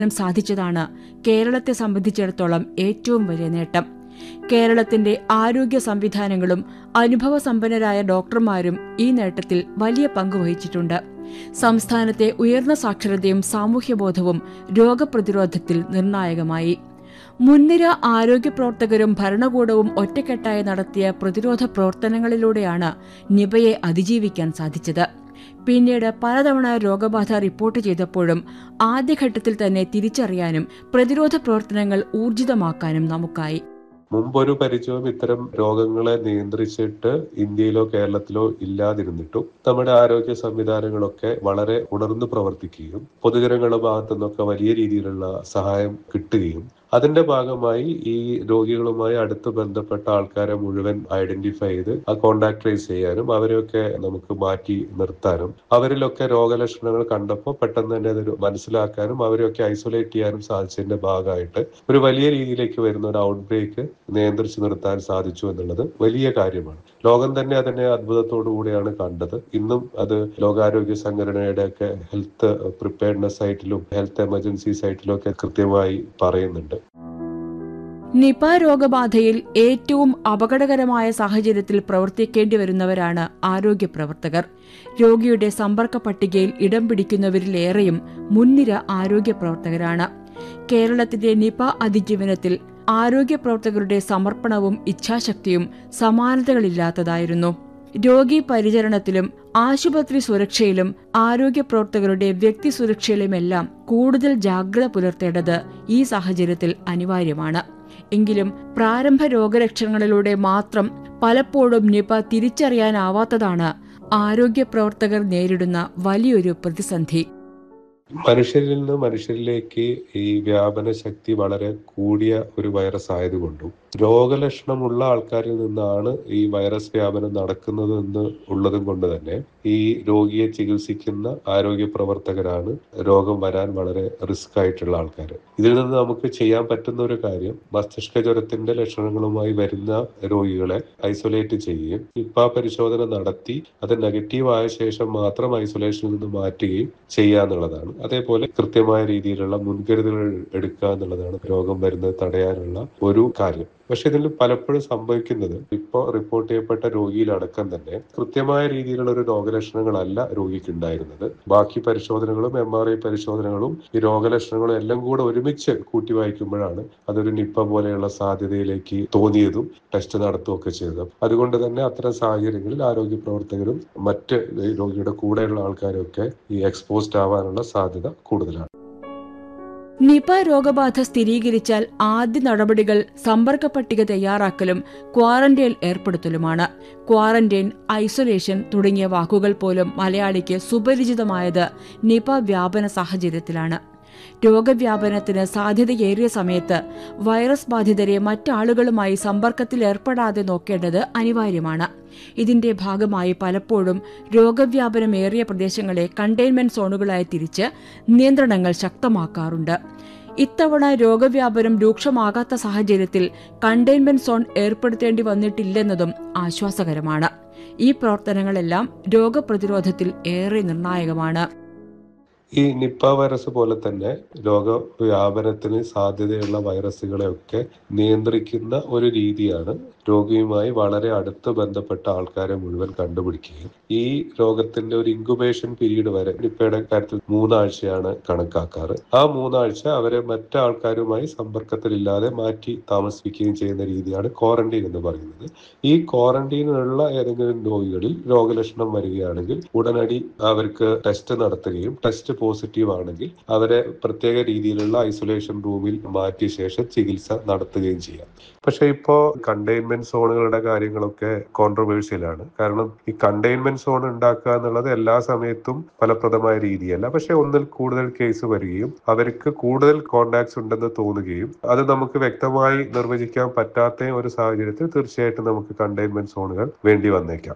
നും സാധിച്ചതാണ് കേരളത്തെ സംബന്ധിച്ചിടത്തോളം ഏറ്റവും വലിയ നേട്ടം കേരളത്തിന്റെ ആരോഗ്യ സംവിധാനങ്ങളും അനുഭവസമ്പന്നരായ ഡോക്ടർമാരും ഈ നേട്ടത്തിൽ വലിയ പങ്ക് വഹിച്ചിട്ടുണ്ട് സംസ്ഥാനത്തെ ഉയർന്ന സാക്ഷരതയും സാമൂഹ്യബോധവും രോഗപ്രതിരോധത്തിൽ നിർണായകമായി മുൻനിര ആരോഗ്യ പ്രവർത്തകരും ഭരണകൂടവും ഒറ്റക്കെട്ടായി നടത്തിയ പ്രതിരോധ പ്രവർത്തനങ്ങളിലൂടെയാണ് നിപയെ അതിജീവിക്കാൻ സാധിച്ചത് പിന്നീട് പലതവണ രോഗബാധ റിപ്പോർട്ട് ചെയ്തപ്പോഴും ആദ്യഘട്ടത്തിൽ തന്നെ തിരിച്ചറിയാനും പ്രതിരോധ പ്രവർത്തനങ്ങൾ ഊർജിതമാക്കാനും നമുക്കായി മുമ്പൊരു പരിചയവും ഇത്തരം രോഗങ്ങളെ നിയന്ത്രിച്ചിട്ട് ഇന്ത്യയിലോ കേരളത്തിലോ ഇല്ലാതിരുന്നിട്ടും നമ്മുടെ ആരോഗ്യ സംവിധാനങ്ങളൊക്കെ വളരെ ഉണർന്നു പ്രവർത്തിക്കുകയും പൊതുജനങ്ങളുടെ ഭാഗത്തു നിന്നൊക്കെ വലിയ രീതിയിലുള്ള സഹായം കിട്ടുകയും അതിന്റെ ഭാഗമായി ഈ രോഗികളുമായി അടുത്ത് ബന്ധപ്പെട്ട ആൾക്കാരെ മുഴുവൻ ഐഡന്റിഫൈ ചെയ്ത് ആ കോണ്ടാക്ട് ട്രേസ് ചെയ്യാനും അവരെയൊക്കെ നമുക്ക് മാറ്റി നിർത്താനും അവരിലൊക്കെ രോഗലക്ഷണങ്ങൾ കണ്ടപ്പോൾ പെട്ടെന്ന് തന്നെ അത് മനസ്സിലാക്കാനും അവരെയൊക്കെ ഐസൊലേറ്റ് ചെയ്യാനും സാധിച്ചതിന്റെ ഭാഗമായിട്ട് ഒരു വലിയ രീതിയിലേക്ക് വരുന്ന ഒരു ഔട്ട് ബ്രേക്ക് നിയന്ത്രിച്ചു നിർത്താൻ സാധിച്ചു എന്നുള്ളത് വലിയ കാര്യമാണ് ലോകം തന്നെ അതിനെ അത്ഭുതത്തോടു കൂടിയാണ് കണ്ടത് ഇന്നും അത് ലോകാരോഗ്യ സംഘടനയുടെ ഒക്കെ ഹെൽത്ത് പ്രിപ്പയർനെസ് സൈറ്റിലും ഹെൽത്ത് എമർജൻസി സൈറ്റിലും ഒക്കെ കൃത്യമായി പറയുന്നുണ്ട് നിപ രോഗബാധയിൽ ഏറ്റവും അപകടകരമായ സാഹചര്യത്തിൽ പ്രവർത്തിക്കേണ്ടി വരുന്നവരാണ് ആരോഗ്യ പ്രവർത്തകർ രോഗിയുടെ സമ്പർക്ക പട്ടികയിൽ ഇടം പിടിക്കുന്നവരിലേറെയും മുൻനിര ആരോഗ്യ പ്രവർത്തകരാണ് കേരളത്തിന്റെ നിപ അതിജീവനത്തിൽ ആരോഗ്യ പ്രവർത്തകരുടെ സമർപ്പണവും ഇച്ഛാശക്തിയും സമാനതകളില്ലാത്തതായിരുന്നു രോഗി പരിചരണത്തിലും ആശുപത്രി സുരക്ഷയിലും ആരോഗ്യ പ്രവർത്തകരുടെ വ്യക്തി സുരക്ഷയിലുമെല്ലാം കൂടുതൽ ജാഗ്രത പുലർത്തേണ്ടത് ഈ സാഹചര്യത്തിൽ അനിവാര്യമാണ് എങ്കിലും പ്രാരംഭ രോഗലക്ഷണങ്ങളിലൂടെ മാത്രം പലപ്പോഴും നിപ തിരിച്ചറിയാനാവാത്തതാണ് ആരോഗ്യ പ്രവർത്തകർ നേരിടുന്ന വലിയൊരു പ്രതിസന്ധി മനുഷ്യരിൽ നിന്ന് മനുഷ്യരിലേക്ക് ഈ വ്യാപന ശക്തി വളരെ കൂടിയ ഒരു വൈറസ് ആയതുകൊണ്ടും രോഗലക്ഷണമുള്ള ആൾക്കാരിൽ നിന്നാണ് ഈ വൈറസ് വ്യാപനം നടക്കുന്നത് എന്ന് ഉള്ളതും കൊണ്ട് തന്നെ ഈ രോഗിയെ ചികിത്സിക്കുന്ന ആരോഗ്യ പ്രവർത്തകരാണ് രോഗം വരാൻ വളരെ റിസ്ക് ആയിട്ടുള്ള ആൾക്കാർ ഇതിൽ നിന്ന് നമുക്ക് ചെയ്യാൻ പറ്റുന്ന ഒരു കാര്യം മസ്തിഷ്ക ജ്വരത്തിന്റെ ലക്ഷണങ്ങളുമായി വരുന്ന രോഗികളെ ഐസൊലേറ്റ് ചെയ്യുകയും നിപ്പ പരിശോധന നടത്തി അത് നെഗറ്റീവ് ആയ ശേഷം മാത്രം ഐസൊലേഷനിൽ നിന്ന് മാറ്റുകയും ചെയ്യുക എന്നുള്ളതാണ് അതേപോലെ കൃത്യമായ രീതിയിലുള്ള മുൻകരുതലുകൾ എടുക്കുക എന്നുള്ളതാണ് രോഗം വരുന്നത് തടയാനുള്ള ഒരു കാര്യം പക്ഷെ ഇതിൽ പലപ്പോഴും സംഭവിക്കുന്നത് ഇപ്പോൾ റിപ്പോർട്ട് ചെയ്യപ്പെട്ട രോഗിയിലടക്കം തന്നെ കൃത്യമായ രീതിയിലുള്ള ഒരു രോഗലക്ഷണങ്ങളല്ല രോഗിക്ക് ഉണ്ടായിരുന്നത് ബാക്കി പരിശോധനകളും എം ആർ ഐ പരിശോധനകളും ഈ രോഗലക്ഷണങ്ങളും എല്ലാം കൂടെ ഒരുമിച്ച് കൂട്ടി വായിക്കുമ്പോഴാണ് അതൊരു നിപ്പ പോലെയുള്ള സാധ്യതയിലേക്ക് തോന്നിയതും ടെസ്റ്റ് നടത്തുകയൊക്കെ ചെയ്തത് അതുകൊണ്ട് തന്നെ അത്തരം സാഹചര്യങ്ങളിൽ ആരോഗ്യ പ്രവർത്തകരും മറ്റ് രോഗിയുടെ കൂടെയുള്ള ആൾക്കാരും ഒക്കെ ഈ എക്സ്പോസ്ഡ് ആവാനുള്ള സാധ്യത കൂടുതലാണ് നിപ രോഗബാധ സ്ഥിരീകരിച്ചാൽ ആദ്യ നടപടികൾ സമ്പർക്ക പട്ടിക തയ്യാറാക്കലും ക്വാറന്റൈൻ ഏർപ്പെടുത്തലുമാണ് ക്വാറന്റൈൻ ഐസൊലേഷൻ തുടങ്ങിയ വാക്കുകൾ പോലും മലയാളിക്ക് സുപരിചിതമായത് നിപ വ്യാപന സാഹചര്യത്തിലാണ് രോഗവ്യാപനത്തിന് സാധ്യതയേറിയ സമയത്ത് വൈറസ് ബാധിതരെ മറ്റാളുകളുമായി സമ്പർക്കത്തിൽ ഏർപ്പെടാതെ നോക്കേണ്ടത് അനിവാര്യമാണ് ഇതിന്റെ ഭാഗമായി പലപ്പോഴും രോഗവ്യാപനമേറിയ പ്രദേശങ്ങളെ കണ്ടെയ്ൻമെന്റ് സോണുകളായി തിരിച്ച് നിയന്ത്രണങ്ങൾ ശക്തമാക്കാറുണ്ട് ഇത്തവണ രോഗവ്യാപനം രൂക്ഷമാകാത്ത സാഹചര്യത്തിൽ കണ്ടെയ്ൻമെന്റ് സോൺ ഏർപ്പെടുത്തേണ്ടി വന്നിട്ടില്ലെന്നതും ആശ്വാസകരമാണ് ഈ പ്രവർത്തനങ്ങളെല്ലാം രോഗപ്രതിരോധത്തിൽ ഏറെ നിർണായകമാണ് ഈ നിപ്പ വൈറസ് പോലെ തന്നെ രോഗവ്യാപനത്തിന് സാധ്യതയുള്ള വൈറസുകളെയൊക്കെ നിയന്ത്രിക്കുന്ന ഒരു രീതിയാണ് രോഗിയുമായി വളരെ അടുത്ത് ബന്ധപ്പെട്ട ആൾക്കാരെ മുഴുവൻ കണ്ടുപിടിക്കുകയും ഈ രോഗത്തിന്റെ ഒരു ഇൻക്യുബേഷൻ പീരീഡ് വരെ നിപ്പയുടെ കാര്യത്തിൽ മൂന്നാഴ്ചയാണ് കണക്കാക്കാറ് ആ മൂന്നാഴ്ച അവരെ മറ്റാൾക്കാരുമായി സമ്പർക്കത്തിലില്ലാതെ മാറ്റി താമസിപ്പിക്കുകയും ചെയ്യുന്ന രീതിയാണ് ക്വാറന്റൈൻ എന്ന് പറയുന്നത് ഈ ക്വാറന്റൈനിലുള്ള ഏതെങ്കിലും രോഗികളിൽ രോഗലക്ഷണം വരികയാണെങ്കിൽ ഉടനടി അവർക്ക് ടെസ്റ്റ് നടത്തുകയും ടെസ്റ്റ് പോസിറ്റീവ് ആണെങ്കിൽ അവരെ പ്രത്യേക രീതിയിലുള്ള ഐസൊലേഷൻ റൂമിൽ മാറ്റിയ ശേഷം ചികിത്സ നടത്തുകയും ചെയ്യാം പക്ഷെ ഇപ്പോ കണ്ടെയ്ൻമെന്റ് സോണുകളുടെ കാര്യങ്ങളൊക്കെ കോൺട്രവേഴ്സ്യലാണ് കാരണം ഈ കണ്ടെയ്ൻമെന്റ് സോൺ ഉണ്ടാക്കുക എന്നുള്ളത് എല്ലാ സമയത്തും ഫലപ്രദമായ രീതിയല്ല പക്ഷെ ഒന്നിൽ കൂടുതൽ കേസ് വരികയും അവർക്ക് കൂടുതൽ കോണ്ടാക്ട്സ് ഉണ്ടെന്ന് തോന്നുകയും അത് നമുക്ക് വ്യക്തമായി നിർവചിക്കാൻ പറ്റാത്ത ഒരു സാഹചര്യത്തിൽ തീർച്ചയായിട്ടും നമുക്ക് കണ്ടെയ്ൻമെന്റ് സോണുകൾ വേണ്ടി വന്നേക്കാം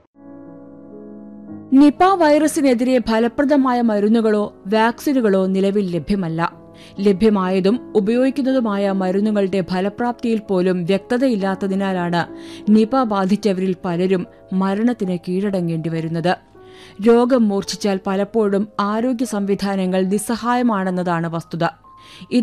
നിപ വൈറസിനെതിരെ ഫലപ്രദമായ മരുന്നുകളോ വാക്സിനുകളോ നിലവിൽ ലഭ്യമല്ല ലഭ്യമായതും ഉപയോഗിക്കുന്നതുമായ മരുന്നുകളുടെ ഫലപ്രാപ്തിയിൽ പോലും വ്യക്തതയില്ലാത്തതിനാലാണ് നിപ ബാധിച്ചവരിൽ പലരും മരണത്തിന് കീഴടങ്ങേണ്ടി വരുന്നത് രോഗം മൂർച്ഛിച്ചാൽ പലപ്പോഴും ആരോഗ്യ സംവിധാനങ്ങൾ നിസ്സഹായമാണെന്നതാണ് വസ്തുത